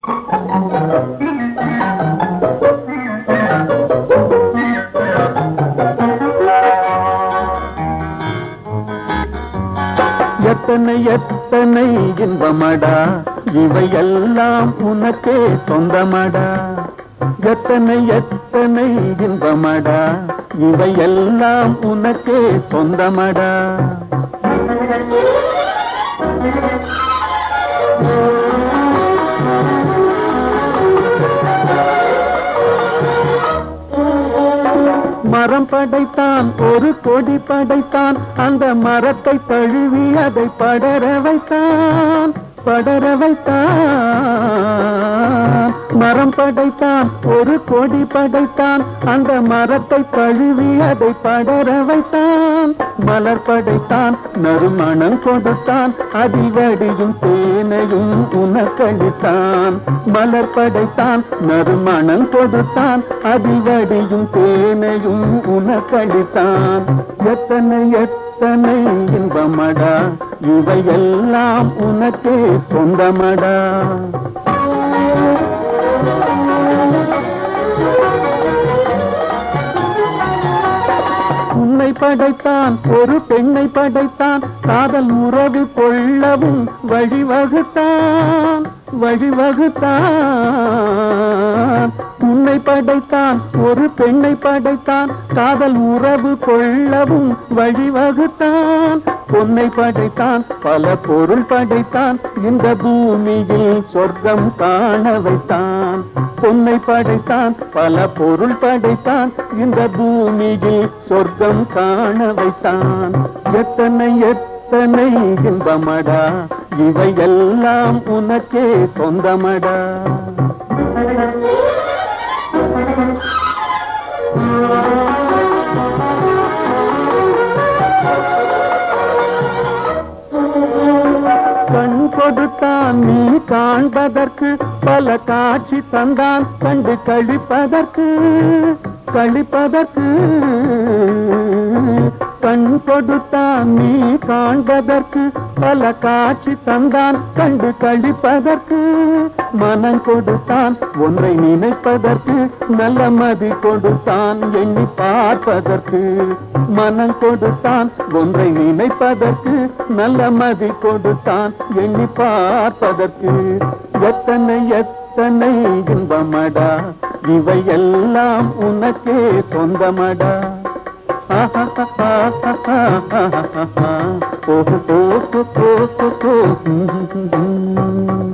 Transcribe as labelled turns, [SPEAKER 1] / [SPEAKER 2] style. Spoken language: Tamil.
[SPEAKER 1] எத்தனை எத்தனை இன்பமடா இவையெல்லாம் உனக்கே சொந்தமடா எத்தனை எத்தனை இன்பமடா இவையெல்லாம் உனக்கே சொந்தமடா மரம் படைத்தான் ஒரு கொடி படைத்தான் அந்த மரத்தை தழுவி அதை படர வைத்தான் படர வைத்தான் மரம் படைத்தான் ஒரு கொடி படைத்தான் அந்த மரத்தை தழுவி அதை படர வைத்தான் மலர் படைத்தான் நறுமணம் கொடுத்தான் அதில் வடியும் தேனையும் உனக்களித்தான் மலர் படைத்தான் நறுமணம் கொடுத்தான் அதில் வடியும் தேனையும் உனக்களித்தான் எத்தனை எத்தனை இன்பமடா இவையெல்லாம் உனக்கே சொந்தமடா உன்னை படைத்தான் ஒரு பெண்ணை படைத்தான் காதல் உறவு கொள்ளவும் வழிவகுத்தான் வழிவகுத்தான் உன்னை படைத்தான் ஒரு பெண்ணை படைத்தான் காதல் உறவு கொள்ளவும் வழிவகுத்தான் பொன்னை படைத்தான் பல பொருள் படைத்தான் இந்த பூமியில் சொர்க்கம் காண வைத்தான் பொன்னை படைத்தான் பல பொருள் படைத்தான் இந்த பூமியில் சொர்க்கம் காண வைத்தான் எத்தனை எத்தனை இன்பமடா இவையெல்லாம் உனக்கே சொந்தமடா கண் கொடுத்தான் நீ காண்பதற்கு பல காட்சி தந்தான் கண்டு கழிப்பதற்கு கழிப்பதற்கு கண் கொடுத்தான் நீ காண்பதற்கு பல காட்சி தந்தான் கண்டு கழிப்பதற்கு மனம் கொடுத்தான் ஒன்றை நினைப்பதற்கு நல்ல மதி கொடுத்தான் எண்ணி பார்ப்பதற்கு மனம் கொடுத்தான் ஒன்றை நினைப்பதற்கு நல்ல மதி கொடுத்தான் எண்ணி பார்ப்பதற்கு எத்தனை எத்தனை இன்பமடா இவையெல்லாம் உனக்கே சொந்தமடா ஓஹோ ஓஹோ ஓஹோ